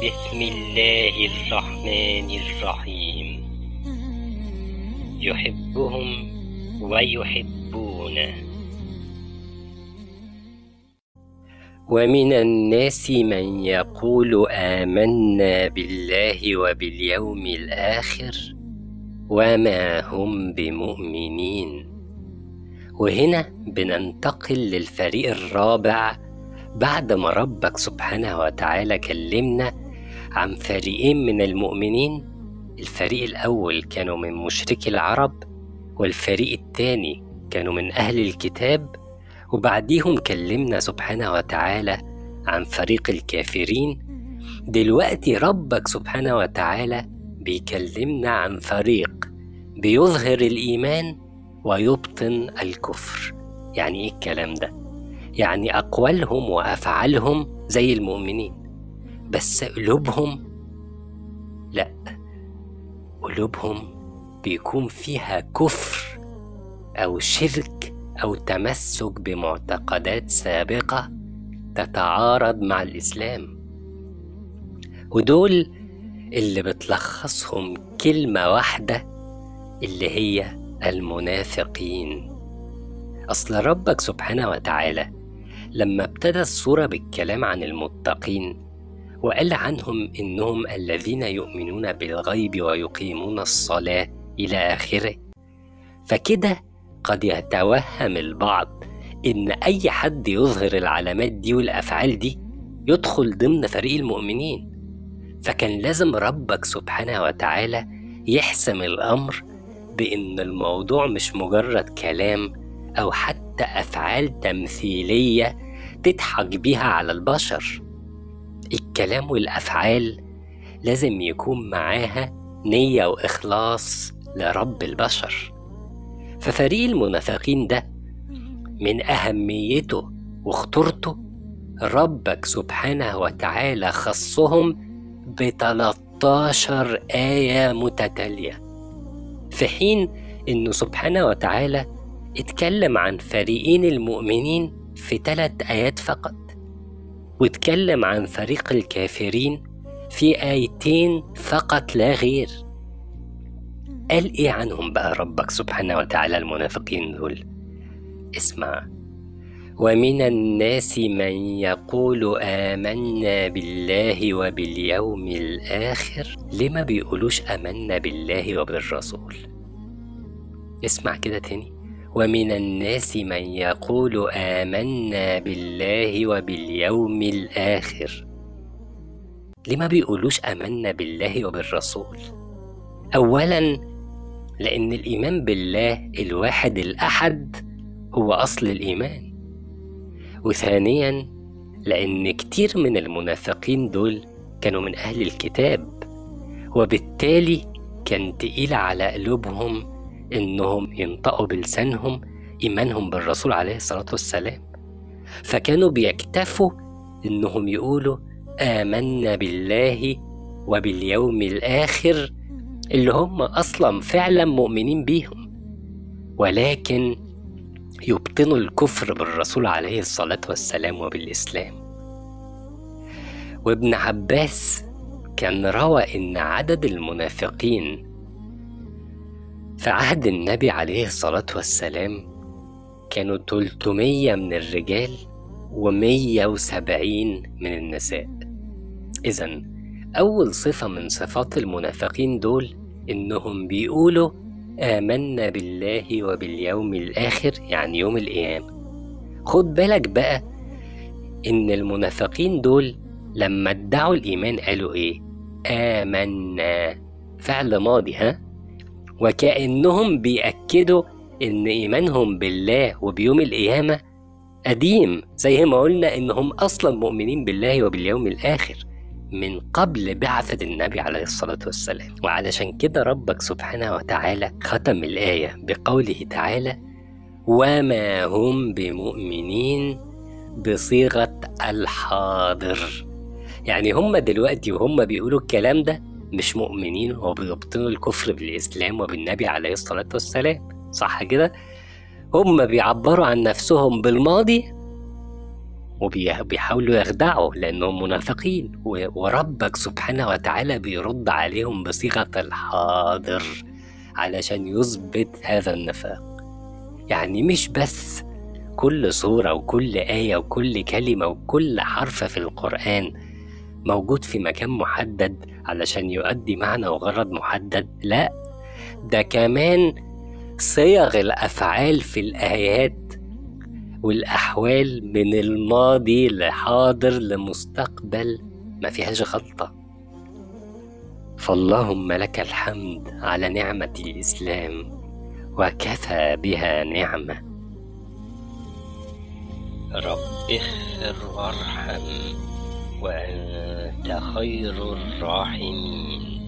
بسم الله الرحمن الرحيم يحبهم ويحبونه ومن الناس من يقول آمنا بالله وباليوم الآخر وما هم بمؤمنين وهنا بننتقل للفريق الرابع بعد ما ربك سبحانه وتعالى كلمنا عن فريقين من المؤمنين الفريق الأول كانوا من مشركي العرب والفريق الثاني كانوا من أهل الكتاب وبعديهم كلمنا سبحانه وتعالى عن فريق الكافرين دلوقتي ربك سبحانه وتعالى بيكلمنا عن فريق بيظهر الإيمان ويبطن الكفر يعني إيه الكلام ده؟ يعني أقوالهم وأفعالهم زي المؤمنين بس قلوبهم لأ قلوبهم بيكون فيها كفر أو شرك أو تمسك بمعتقدات سابقة تتعارض مع الإسلام ودول اللي بتلخصهم كلمة واحدة اللي هي المنافقين أصل ربك سبحانه وتعالى لما ابتدى الصورة بالكلام عن المتقين وقال عنهم إنهم الذين يؤمنون بالغيب ويقيمون الصلاة إلى آخره فكده قد يتوهم البعض إن أي حد يظهر العلامات دي والأفعال دي يدخل ضمن فريق المؤمنين فكان لازم ربك سبحانه وتعالى يحسم الأمر بإن الموضوع مش مجرد كلام أو حتى أفعال تمثيلية تضحك بيها على البشر الكلام والأفعال لازم يكون معاها نية وإخلاص لرب البشر ففريق المنافقين ده من أهميته وخطورته ربك سبحانه وتعالى خصهم ب 13 آية متتالية في حين إنه سبحانه وتعالى اتكلم عن فريقين المؤمنين في ثلاث آيات فقط واتكلم عن فريق الكافرين في آيتين فقط لا غير قال إيه عنهم بقى ربك سبحانه وتعالى المنافقين دول اسمع ومن الناس من يقول آمنا بالله وباليوم الآخر لما بيقولوش آمنا بالله وبالرسول اسمع كده تاني ومن الناس من يقول آمنا بالله وباليوم الآخر لما بيقولوش آمنا بالله وبالرسول أولا لأن الإيمان بالله الواحد الأحد هو أصل الإيمان وثانيا لأن كتير من المنافقين دول كانوا من أهل الكتاب وبالتالي كان تقيل على قلوبهم إنهم ينطقوا بلسانهم إيمانهم بالرسول عليه الصلاة والسلام فكانوا بيكتفوا إنهم يقولوا آمنا بالله وباليوم الآخر اللي هم أصلا فعلا مؤمنين بيهم ولكن يبطنوا الكفر بالرسول عليه الصلاة والسلام وبالإسلام وابن عباس كان روى إن عدد المنافقين في عهد النبي عليه الصلاة والسلام كانوا 300 من الرجال و170 من النساء إذا أول صفة من صفات المنافقين دول إنهم بيقولوا آمنا بالله وباليوم الآخر يعني يوم القيامة خد بالك بقى إن المنافقين دول لما ادعوا الإيمان قالوا إيه آمنا فعل ماضي ها وكأنهم بيأكدوا إن إيمانهم بالله وبيوم القيامة قديم زي ما قلنا إنهم أصلا مؤمنين بالله وباليوم الآخر من قبل بعثة النبي عليه الصلاة والسلام وعلشان كده ربك سبحانه وتعالى ختم الآية بقوله تعالى وما هم بمؤمنين بصيغة الحاضر يعني هم دلوقتي وهم بيقولوا الكلام ده مش مؤمنين وبيبطنوا الكفر بالإسلام وبالنبي عليه الصلاة والسلام صح كده؟ هم بيعبروا عن نفسهم بالماضي وبيحاولوا يخدعوا لأنهم منافقين وربك سبحانه وتعالى بيرد عليهم بصيغة الحاضر علشان يثبت هذا النفاق يعني مش بس كل صورة وكل آية وكل كلمة وكل حرف في القرآن موجود في مكان محدد علشان يؤدي معنى وغرض محدد لا ده كمان صيغ الأفعال في الآيات والأحوال من الماضي لحاضر لمستقبل ما فيهاش غلطة فاللهم لك الحمد على نعمة الإسلام وكفى بها نعمة رب اغفر وارحم وأنت خير الراحمين